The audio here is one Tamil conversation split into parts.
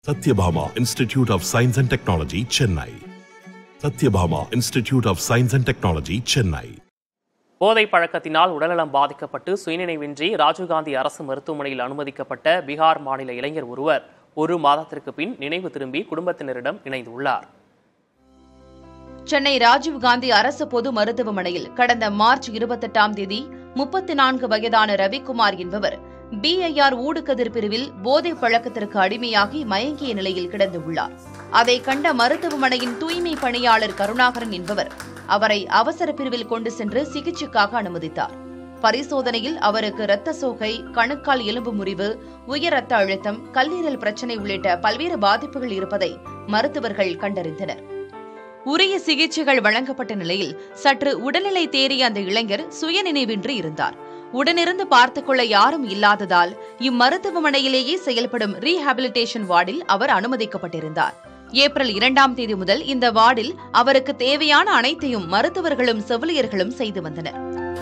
Satyabhama Institute of Science and Technology, Chennai. Satyabhama Institute of Science and Technology, Chennai. போதை பழக்கத்தினால் உடல்நலம் பாதிக்கப்பட்டு சுயநினைவின்றி ராஜீவ்காந்தி அரசு மருத்துவமனையில் அனுமதிக்கப்பட்ட பீகார் மாநில இளைஞர் ஒருவர் ஒரு மாதத்திற்கு பின் நினைவு திரும்பி குடும்பத்தினரிடம் இணைந்துள்ளார் சென்னை ராஜீவ்காந்தி அரசு பொது மருத்துவமனையில் கடந்த மார்ச் இருபத்தெட்டாம் தேதி முப்பத்தி நான்கு வயதான ரவிக்குமார் என்பவர் பிஐஆர் ஊடுகதிர் பிரிவில் போதைப் பழக்கத்திற்கு அடிமையாகி மயங்கிய நிலையில் கிடந்துள்ளார் அதை கண்ட மருத்துவமனையின் தூய்மை பணியாளர் கருணாகரன் என்பவர் அவரை அவசர பிரிவில் கொண்டு சென்று சிகிச்சைக்காக அனுமதித்தார் பரிசோதனையில் அவருக்கு இரத்த சோகை கணுக்கால் எலும்பு முறிவு உயர் ரத்த அழுத்தம் கல்லீரல் பிரச்சினை உள்ளிட்ட பல்வேறு பாதிப்புகள் இருப்பதை மருத்துவர்கள் கண்டறிந்தனர் உரிய சிகிச்சைகள் வழங்கப்பட்ட நிலையில் சற்று உடல்நிலை தேறிய அந்த இளைஞர் சுயநினைவின்றி இருந்தார் உடனிருந்து பார்த்துக் கொள்ள யாரும் இல்லாததால் இம்மருத்துவமனையிலேயே செயல்படும் ரீஹாபிலிட்டேஷன் வார்டில் அவர் அனுமதிக்கப்பட்டிருந்தார் ஏப்ரல் இரண்டாம் தேதி முதல் இந்த வார்டில் அவருக்கு தேவையான அனைத்தையும் மருத்துவர்களும் செவிலியர்களும் செய்து வந்தனர்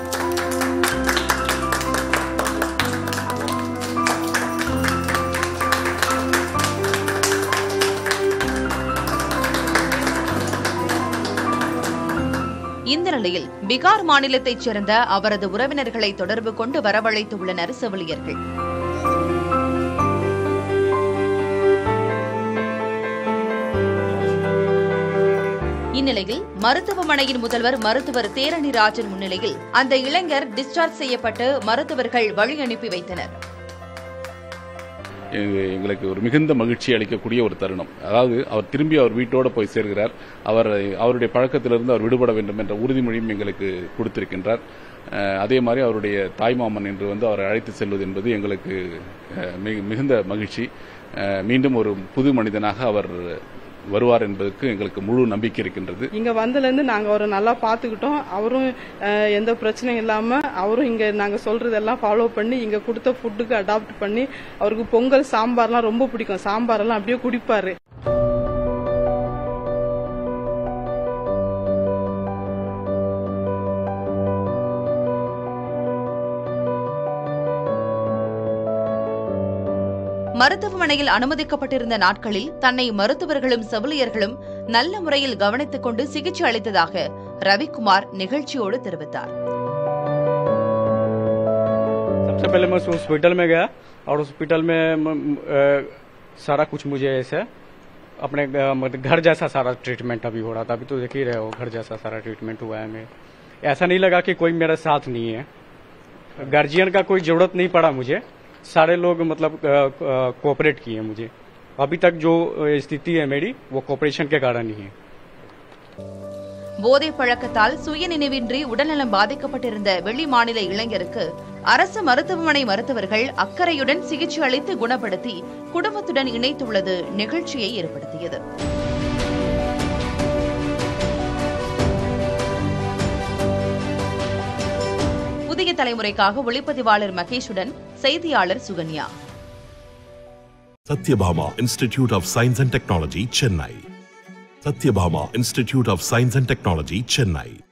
இந்த நிலையில் பீகார் மாநிலத்தைச் சேர்ந்த அவரது உறவினர்களை தொடர்பு கொண்டு வரவழைத்துள்ளனர் செவிலியர்கள் இந்நிலையில் மருத்துவமனையின் முதல்வர் மருத்துவர் தேரணி ராஜன் முன்னிலையில் அந்த இளைஞர் டிஸ்சார்ஜ் செய்யப்பட்டு மருத்துவர்கள் வழி அனுப்பி வைத்தனர் எங்க- எங்களுக்கு ஒரு மிகுந்த மகிழ்ச்சி அளிக்கக்கூடிய ஒரு தருணம் அதாவது அவர் திரும்பி அவர் வீட்டோடு போய் சேர்கிறார் அவர் அவருடைய பழக்கத்திலிருந்து அவர் விடுபட வேண்டும் என்ற உறுதிமொழியும் எங்களுக்கு கொடுத்திருக்கின்றார் அஹ், அதே மாதிரி அவருடைய தாய்மாமன் என்று வந்து அவரை அழைத்து செல்வது என்பது எங்களுக்கு அஹ், மிகு- மிகுந்த மகிழ்ச்சி அஹ், மீண்டும் ஒரு புது மனிதனாக அவர் வருவார் என்பதற்கு எங்களுக்கு முழு நம்பிக்கை இருக்கின்றது இங்க வந்ததுலேருந்து நாங்க அவரை நல்லா பார்த்துக்கிட்டோம் அவரும் அஹ், எந்த பிரச்சனையும் இல்லாம அவரும் இங்க நாங்க சொல்றதெல்லாம் ஃபாலோ பண்ணி இங்க கொடுத்த ஃபுட்டுக்கு அடாப்ட் பண்ணி அவருக்கு பொங்கல் சாம்பார்லாம் ரொம்ப பிடிக்கும் சாம்பாரெல்லாம் அப்படியே குடிப்பாரு மருத்துவமனையில் அனுமதிக்கப்பட்டிருந்த நாட்களில் தன்னை மருத்துவர்களும் செவிலியர்களும் நல்ல முறையில் கவனித்துக் கொண்டு சிகிச்சை அளித்ததாக ரவிக்குமார் நிகழ்ச்சியோடு தெரிவித்தார் सबसे पहले मैं उस हॉस्पिटल में गया और हॉस्पिटल में म- म- अ, सारा कुछ मुझे ऐसे अपने अ, मतलब घर जैसा सारा ट्रीटमेंट अभी हो रहा था अभी तो देख ही रहे हो घर जैसा सारा ट्रीटमेंट हुआ है मेरे ऐसा नहीं लगा कि कोई मेरा साथ नहीं है गार्जियन का कोई जरूरत नहीं पड़ा मुझे सारे लोग मतलब कोऑपरेट किए मुझे अभी तक जो अ, स्थिति है मेरी वो कोऑपरेशन के कारण ही है போதைப் பழக்கத்தால் சுயநினைவின்றி உடல்நலம் பாதிக்கப்பட்டிருந்த வெளி மாநில இளைஞருக்கு அரசு மருத்துவமனை மருத்துவர்கள் அக்கறையுடன் சிகிச்சை அளித்து குணப்படுத்தி குடும்பத்துடன் இணைத்துள்ளது நிகழ்ச்சியை ஏற்படுத்தியது புதிய தலைமுறைக்காக ஒளிப்பதிவாளர் மகேஷுடன் செய்தியாளர் Sukanya Satyabhama Institute of Science and Technology, Chennai. Satyabhama Institute of Science and Technology, Chennai.